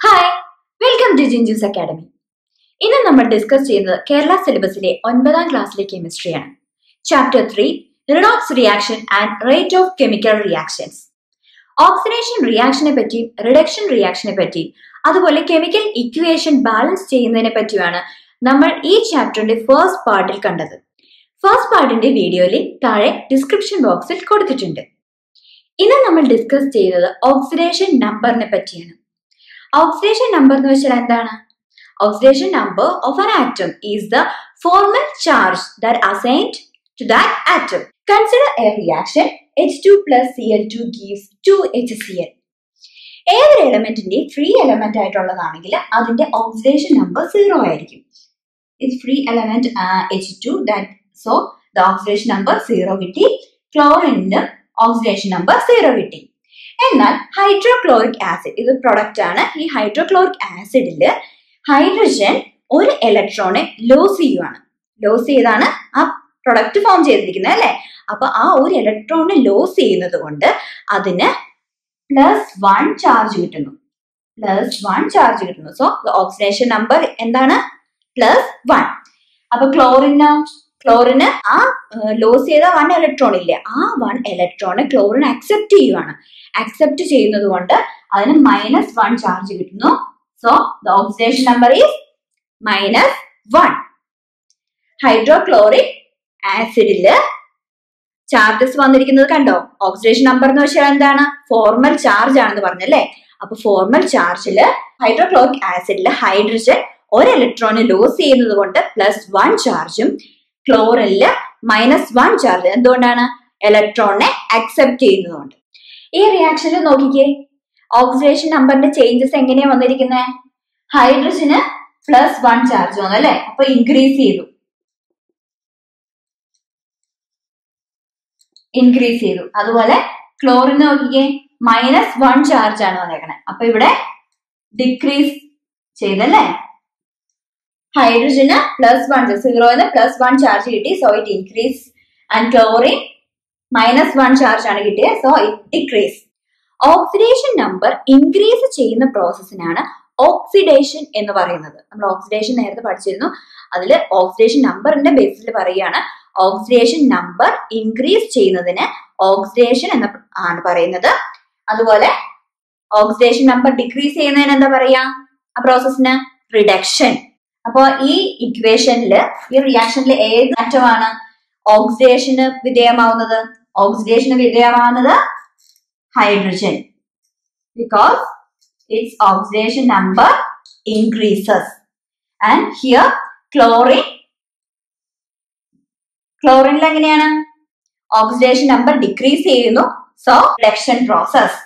Hi welcome to ജിൻജൂസ് academy ഇന്ന് നമ്മൾ ഡിസ്കസ് ചെയ്യുന്നത് കേരള സിലബസിലെ ഒൻപതാം ക്ലാസ്സിലെ കെമിസ്ട്രിയാണ് chapter three redox reaction and rate of chemical reactions oxidation റിയാക്ഷനെ പറ്റിയും റിഡക്ഷൻ റിയാക്ഷനെ പറ്റിയും അതുപോലെ കെമിക്കൽ ഇക്വേഷൻ ബാലൻസ് ചെയ്യുന്നതിനെ പറ്റിയുമാണ് നമ്മൾ ഈ ചാപ്റ്ററിന്റെ ഫസ്റ്റ് പാർട്ടിൽ കണ്ടത് ഫസ്റ്റ് പാർട്ടിന്റെ വീഡിയോ ലിങ്ക് താഴെ ഡിസ്ക്രിപ്ഷൻ ബോക്സിൽ കൊടുത്തിട്ടുണ്ട് ഇന്ന് നമ്മൾ ഡിസ്കസ് ചെയ്തത് ഓക്സിഡേഷൻ നമ്പറിനെ പറ്റിയാണ് ഓക്സിഡേഷൻ നമ്പർ എന്ന് വെച്ചാൽ എന്താണ് oxidation number of an atom is the formal charge that assigned to that atom. Consider a reaction H2 plus Cl2 gives 2HCl. ഏതൊരു എലമെന്റിന്റെ ഫ്രീ എലമെന്റ് ആയിട്ടുള്ളതാണെങ്കിൽ അതിന്റെ ഓക്സിഡേഷൻ നമ്പർ സീറോ ആയിരിക്കും it free element H two that so the oxidation number zero കിട്ടി ക്ലോറിന് oxidation number zero കിട്ടി എന്നാൽ hydrochloric acid ഇത് product ആണ് ഈ ഹൈഡ്രോക്ലോറിക് ആസിഡില് ഹൈഡ്രജൻ ഒരു ഇലക്ട്രോണെ ലോസ് ചെയ്യുവാണ് ലോസ് ചെയ്താണ് ആ പ്രൊഡക്റ്റ് ഫോം ചെയ്തിരിക്കുന്നത് അല്ലെ അപ്പൊ ആ ഒരു ഇലക്ട്രോണിനെ ലോസ് ചെയ്യുന്നത് കൊണ്ട് അതിന് പ്ലസ് വൺ ചാർജ് കിട്ടുന്നു പ്ലസ് വൺ ചാർജ് കിട്ടുന്നു സോ ഓക്സിഡേഷൻ നമ്പർ എന്താണ് പ്ലസ് വൺ അപ്പൊ ക്ലോറിനോ ക്ലോറിന് ആ ലോസ് ചെയ്ത വൺ ഇലക്ട്രോൺ ഇല്ലേ ആ വൺ ഇലക്ട്രോണ് ക്ലോറിൻ അക്സെപ്റ്റ് ചെയ്യുവാണ് അക്സെപ്റ്റ് ചെയ്യുന്നത് കൊണ്ട് അതിന് മൈനസ് വൺ ചാർജ് കിട്ടുന്നു so the oxidation number is minus one hydrochloric ആസിഡില് ചാർജസ് വന്നിരിക്കുന്നത് കണ്ടോ ഓക്സിഡേഷൻ നമ്പർ എന്ന് വെച്ചാൽ എന്താണ് ഫോർമൽ ചാർജ് ആണെന്ന് പറഞ്ഞല്ലേ അപ്പൊ ഫോർമൽ ചാർജില് ഹൈഡ്രോക്ലോറിക് ആസിഡില് ഹൈഡ്രജൻ ഒരു ഇലക്ട്രോണ് ലോസ് ചെയ്യുന്നത് കൊണ്ട് പ്ലസ് വൺ ചാർജും ക്ലോറിനില് മൈനസ് വൺ ചാർജ് എന്തുകൊണ്ടാണ് ഇലക്ട്രോണിനെ അക്സെപ്റ്റ് ചെയ്യുന്നതുകൊണ്ട് ഈ റിയാക്ഷനിൽ നോക്കിക്കേ ഓക്സിഡേഷൻ നമ്പറിന്റെ ചേഞ്ചസ് എങ്ങനെയാ വന്നിരിക്കുന്നത് ഹൈഡ്രജന് പ്ലസ് വൺ ചാർജ് വന്നു അല്ലെ അപ്പൊ ഇൻക്രീസ് ചെയ്തു ഇൻക്രീസ് ചെയ്തു അതുപോലെ ക്ലോറിൻ നോക്കിക്കേ മൈനസ് വൺ ചാർജ് ആണ് വന്നേക്കണേ അപ്പൊ ഇവിടെ ഡിക്രീസ് ചെയ്തല്ലേ ഹൈഡ്രജന് പ്ലസ് വൺ സീറോന്ന് പ്ലസ് വൺ ചാർജ് കിട്ടി so it increase and chlorine minus one charge ആണ് കിട്ടിയത് so it decrease oxidation number increase ചെയ്യുന്ന പ്രോസസ്സിനാണ് ഓക്സിഡേഷൻ എന്ന് പറയുന്നത് നമ്മൾ ഓക്സിഡേഷൻ നേരത്തെ പഠിച്ചിരുന്നു അതിൽ ഓക്സിഡേഷൻ നമ്പറിന്റെ ബേസിൽ പറയുകയാണ് ഓക്സിഡേഷൻ നമ്പർ ഇൻക്രീസ് ചെയ്യുന്നതിന് ഓക്സിഡേഷൻ എന്ന് ആണ് പറയുന്നത് അതുപോലെ ഓക്സിഡേഷൻ നമ്പർ ഡിക്രീസ് ചെയ്യുന്നതിന് എന്താ പറയാ ആ പ്രോസസ്സിന് റിഡക്ഷൻ അപ്പോ ഈ ഇക്വേഷനില് ഈ റിയാക്ഷനിൽ ഏത് ആറ്റമാണ് ഓക്സിഡേഷന് വിധേയമാവുന്നത് ഓക്സിഡേഷന് വിധേയമാവുന്നത് hydrogen because its oxidation number increases and here chlorine ക്ലോറിനിൽ എങ്ങനെയാണ് ഓക്സിഡേഷൻ നമ്പർ ഡിക്രീസ് ചെയ്യുന്നു സോ റിഡക്ഷൻ പ്രോസസ്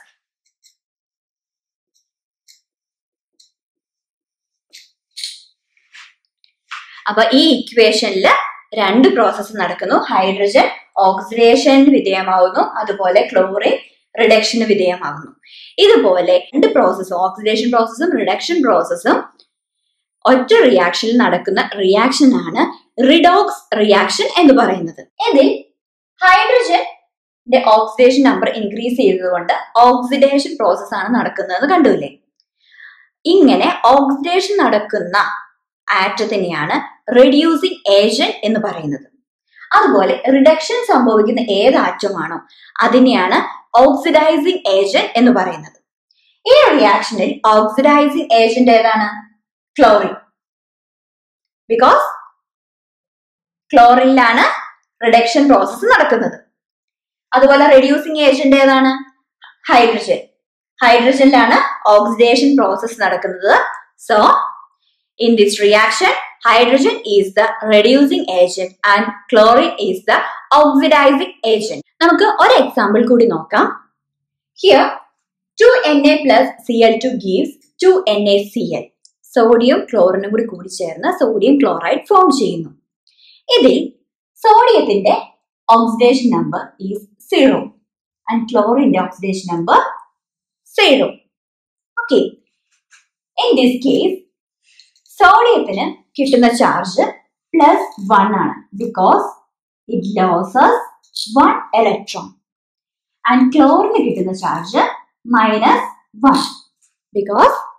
അപ്പൊ ഈ ഇക്വേഷനിൽ രണ്ട് പ്രോസസ്സ് നടക്കുന്നു ഹൈഡ്രജൻ ഓക്സിഡേഷന് വിധേയമാവുന്നു അതുപോലെ ക്ലോറിൻ റിഡക്ഷന് വിധേയമാകുന്നു ഇതുപോലെ രണ്ട് പ്രോസസ്സും ഓക്സിഡേഷൻ പ്രോസസ്സും റിഡക്ഷൻ പ്രോസസ്സും ഒറ്റ റിയാക്ഷനിൽ നടക്കുന്ന റിയാക്ഷൻ ആണ് റിഡോക്സ് റിയാക്ഷൻ എന്ന് പറയുന്നത് ഇതിൽ ഹൈഡ്രജന്റെ ഓക്സിഡേഷൻ നമ്പർ ഇൻക്രീസ് ചെയ്തതുകൊണ്ട് ഓക്സിഡേഷൻ പ്രോസസ് ആണ് നടക്കുന്നത് കണ്ടുല്ലേ ഇങ്ങനെ ഓക്സിഡേഷൻ നടക്കുന്ന ആറ്റത്തിനെയാണ് റെഡ്യൂസിങ് ഏജന്റ് എന്ന് പറയുന്നത് അതുപോലെ റിഡക്ഷൻ സംഭവിക്കുന്ന ഏത് ആറ്റമാണോ അതിനെയാണ് ഓക്സിഡൈസിങ് ഏജന്റ് എന്ന് പറയുന്നത് ഈ റിയാക്ഷനിൽ ഓക്സിഡൈസിങ് ഏജന്റ് ഏതാണ് ക്ലോറിൻ ബിക്കോസ് ക്ലോറിനിലാണ് റിഡക്ഷൻ പ്രോസസ്സ് നടക്കുന്നത് അതുപോലെ റെഡ്യൂസിങ് ഏജന്റ് ഏതാണ് ഹൈഡ്രജൻ ഹൈഡ്രജനിലാണ് ഓക്സിഡേഷൻ പ്രോസസ്സ് നടക്കുന്നത് so in this reaction hydrogen is the reducing agent and chlorine is the oxidizing agent. നമുക്ക് ഒരു എക്സാമ്പിൾ കൂടി നോക്കാം here two N A plus C L two gives two N A C L sodium ക്ലോറിനും കൂടി കൂടി ചേർന്ന് sodium chloride form ചെയ്യുന്നു ഇതിൽ സോഡിയത്തിന്റെ oxidation number is zero and ക്ലോറിന്റെ oxidation number zero okay in this case സോഡിയത്തിന് കിട്ടുന്ന ചാർജ് പ്ലസ് വൺ ആണ് because it loses one electron and ക്ലോറിന് കിട്ടുന്ന charge minus one because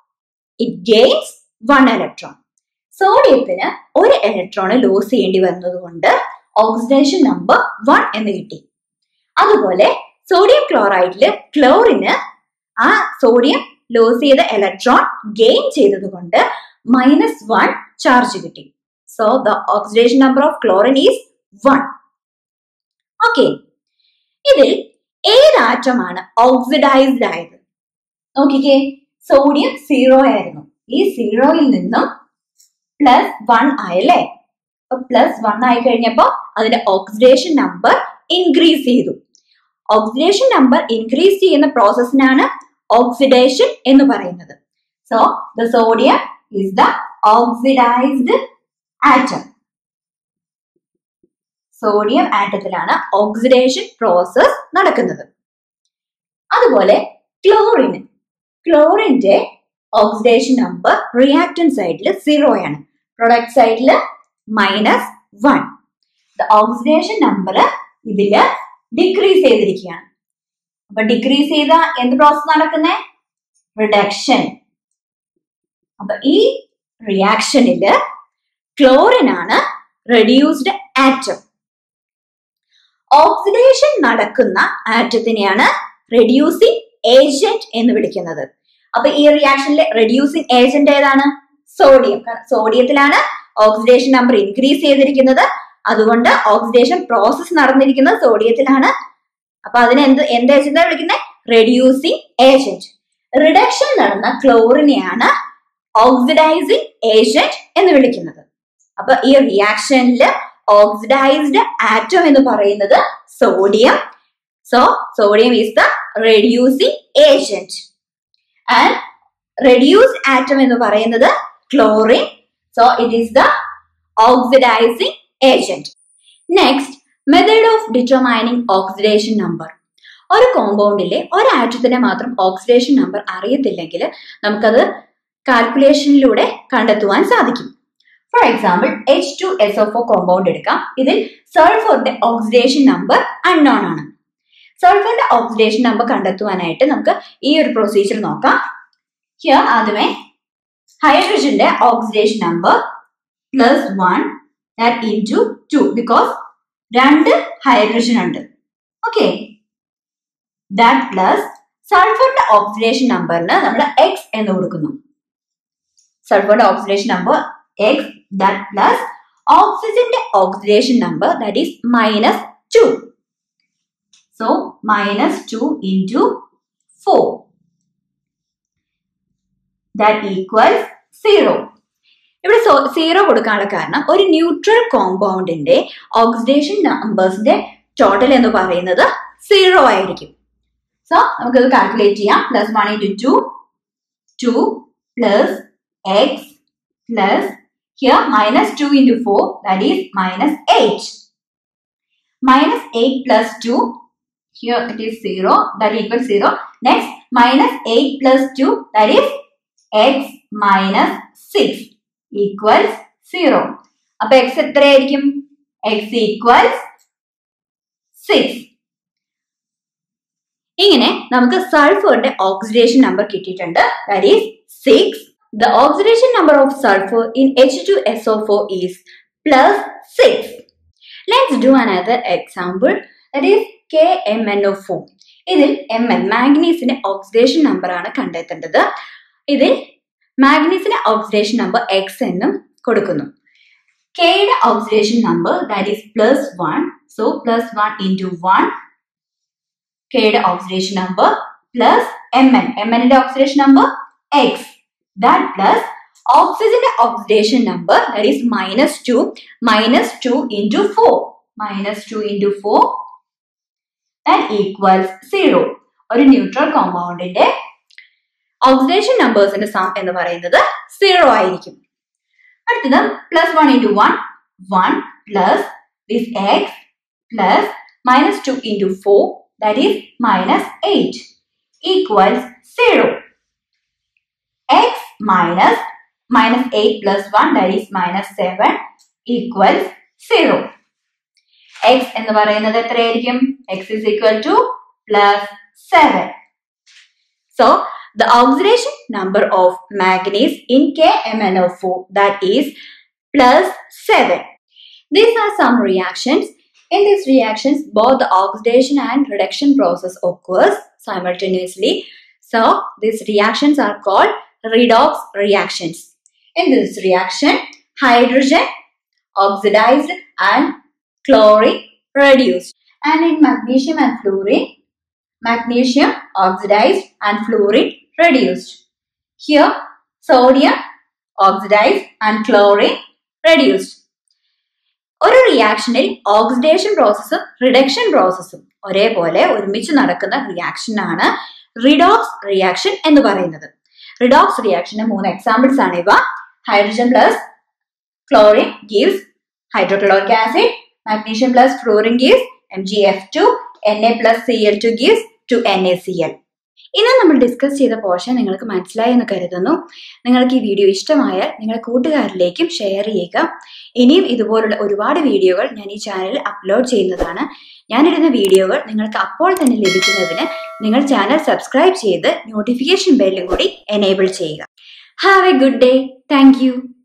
it gains one electron സോഡിയത്തിന് ഒരു ഇലക്ട്രോൺ ലോസ് ചെയ്യേണ്ടി വന്നതുകൊണ്ട് ഓക്സിഡേഷൻ നമ്പർ വൺ എന്ന് കിട്ടി അതുപോലെ സോഡിയം ക്ലോറൈഡില് ക്ലോറിന് ആ സോഡിയം ലോസ് ചെയ്ത ഇലക്ട്രോൺ ഗെയിൻ ചെയ്തതുകൊണ്ട് മൈനസ് വൺ ചാർജ് കിട്ടി so the oxidation number of chlorine is one okay ഇതിൽ ഏത് ആറ്റമാണ് ഓക്സിഡൈസ്ഡ് ആയത് നോക്കിക്കേ സോഡിയം സീറോ ആയിരുന്നു ഈ സീറോയിൽ നിന്നും പ്ലസ് വൺ ആയല്ലേ അപ്പൊ പ്ലസ് വൺ ആയി കഴിഞ്ഞപ്പോ അതിന്റെ ഓക്സിഡേഷൻ നമ്പർ ഇൻക്രീസ് ചെയ്തു ഓക്സിഡേഷൻ നമ്പർ ഇൻക്രീസ് ചെയ്യുന്ന പ്രോസസ്സിനാണ് ഓക്സിഡേഷൻ എന്ന് പറയുന്നത് so the sodium is the oxidised atom sodium ആറ്റത്തിലാണ് ഓക്സിഡേഷൻ പ്രോസസ് നടക്കുന്നത് അതുപോലെ ക്ലോറിൻ ക്ലോറിന്റെ ഓക്സിഡേഷൻ നമ്പർ റിയാക്ടൻ സൈഡിൽ സീറോ ആണ് പ്രൊഡക്റ്റ് സൈഡിൽ മൈനസ് വൺ ഓക്സിഡേഷൻ നമ്പർ ഇതില് ഡിക്രീസ് ചെയ്തിരിക്കുകയാണ് അപ്പൊ ഡിക്രീസ് ചെയ്ത എന്ത് പ്രോസസ് നടക്കുന്നേ റിഡക്ഷൻ അപ്പൊ ഈ റിയാക്ഷനില് ക്ലോറിൻ ആണ് റെഡ്യൂസ്ഡ് ആറ്റം ഓക്സിഡേഷൻ നടക്കുന്ന ആറ്റത്തിനെയാണ് റെഡ്യൂസിങ് ഏജന്റ് എന്ന് വിളിക്കുന്നത് അപ്പൊ ഈ റിയാക്ഷനിലെ റെഡ്യൂസിങ് ഏജന്റ് ഏതാണ് സോഡിയം സോഡിയത്തിലാണ് ഓക്സിഡേഷൻ നമ്പർ ഇൻക്രീസ് ചെയ്തിരിക്കുന്നത് അതുകൊണ്ട് ഓക്സിഡേഷൻ പ്രോസസ് നടന്നിരിക്കുന്നത് സോഡിയത്തിലാണ് അപ്പൊ അതിനെ എന്ത് എന്ത് ഏജന്റ് വിളിക്കുന്നത് റെഡ്യൂസിങ് ഏജന്റ് റിഡക്ഷൻ നടന്ന ക്ലോറിനെയാണ് ഓക്സിഡൈസിങ് ഏജന്റ് എന്ന് വിളിക്കുന്നത് അപ്പൊ ഈ റിയാക്ഷനിൽ ഓക്സിഡൈസ്ഡ് ആറ്റം എന്ന് പറയുന്നത് sodium so sodium is the reducing agent and reduced atom എന്ന് പറയുന്നത് chlorine so it is the oxidising agent next method of determining oxidation number ഒരു കോമ്പൗണ്ടിലെ ഒരു ആറ്റത്തിന് മാത്രം ഓക്സിഡേഷൻ നമ്പർ അറിയത്തില്ലെങ്കിൽ നമുക്കത് കാൽക്കുലേഷനിലൂടെ കണ്ടെത്തുവാൻ സാധിക്കും for example H two S of O compound എടുക്കാം ഇതിൽ സൾഫറിന്റെ ഓക്സിഡേഷൻ നമ്പർ അൺനോൺ ആണ് സൾഫറിന്റെ ഓക്സിഡേഷൻ നമ്പർ കണ്ടെത്തുവാനായിട്ട് നമുക്ക് ഈ ഒരു പ്രൊസീജിയർ നോക്കാം ഹിയർ ആദ്യമേ ഹൈഡ്രജന്റെ oxidation number plus one that into two because രണ്ട് ഹൈഡ്രജൻ ഉണ്ട് ഓക്കെ ദാറ്റ് പ്ലസ് സൾഫറിന്റെ ഓക്സിഡേഷൻ നമ്പറിന് നമ്മൾ എക്സ് എന്ന് കൊടുക്കുന്നു സൾഫറിന്റെ oxidation number X that plus ഓക്സിജന്റെ oxidation number that is minus two so minus two into four that equals zero ഇവിടെ സീറോ കൊടുക്കാനുള്ള കാരണം ഒരു ന്യൂട്രൽ കോമ്പൗണ്ടിന്റെ ഓക്സിഡേഷൻ നമ്പേഴ്സിന്റെ ടോട്ടൽ എന്ന് പറയുന്നത് സീറോ ആയിരിക്കും സോ നമുക്കത് കാൽക്കുലേറ്റ് ചെയ്യാം plus one into two two plus X plus here minus two into four that is minus eight minus eight plus two here it is zero that equal zero next minus eight plus two that is X minus six equals zero അപ്പൊ X എത്രയായിരിക്കും X equals six ഇങ്ങനെ നമുക്ക് സൾഫറിന്റെ oxidation number കിട്ടിയിട്ടുണ്ട് that is six the oxidation number of sulphur in H two S O four is plus six let's do another example that is K M N O four ഇതിൽ M N മാഗ്നീസിന്റെ oxidation number ആണ് കണ്ടെത്തേണ്ടത് ഇതിൽ മാഗ്നീസിന്റെ oxidation number X എന്നും കൊടുക്കുന്നു കെയുടെ oxidation number that is plus one so plus one into one കെയുടെ oxidation number plus M N M എന്നിന്റെ oxidation number X that plus ഓക്സിജന്റെ oxidation number that is minus two minus two into four minus two into four that equals zero ഒരു neutral കോമ്പൗണ്ടിന്റെ oxidation നമ്പേഴ്സിന്റെ sum എന്ന് പറയുന്നത് zero ആയിരിക്കും അടുത്തത് plus one into one one plus this X plus minus two into four that is minus eight equals zero X minus minus eight plus one that is minus seven equals zero X എന്ന് പറയുന്നത് എത്രയായിരിക്കും X is equal to plus seven so the oxidation number of manganese in KMnO4 that is plus 7. These are some reactions. In these reactions, both the oxidation and reduction process occurs simultaneously. So, these reactions are called redox reactions. In this reaction, hydrogen oxidized and chlorine reduced. And in magnesium and fluorine, magnesium oxidized and fluorine reduced. Here, sodium oxidized and chlorine reduced. ഒരു റിയാക്ഷനിൽ oxidation പ്രോസസ്സും reduction പ്രോസസ്സും ഒരേപോലെ ഒരുമിച്ച് നടക്കുന്ന റിയാക്ഷനാണ് redox reaction എന്ന് പറയുന്നത് redox റിയാക്ഷന് മൂന്ന് examples ആണ് ഇവ hydrogen plus chlorine gives hydrochloric acid magnesium plus fluorine gives M G F two N A plus C L two gives two N A C L ഇന്ന് നമ്മൾ ഡിസ്കസ് ചെയ്ത portion നിങ്ങൾക്ക് മനസ്സിലായി എന്ന് കരുതുന്നു നിങ്ങൾക്ക് ഈ വീഡിയോ ഇഷ്ടമായാൽ നിങ്ങളുടെ കൂട്ടുകാരിലേക്കും ഷെയർ ചെയ്യുക ഇനിയും ഇതുപോലുള്ള ഒരുപാട് വീഡിയോകൾ ഞാൻ ഈ ചാനലിൽ അപ്ലോഡ് ചെയ്യുന്നതാണ് ഞാനിടുന്ന വീഡിയോകൾ നിങ്ങൾക്ക് അപ്പോൾ തന്നെ ലഭിക്കുന്നതിന് നിങ്ങൾ ചാനൽ സബ്സ്ക്രൈബ് ചെയ്ത് നോട്ടിഫിക്കേഷൻ ബെല്ലും കൂടി എനേബിൾ ചെയ്യുക have a good day thank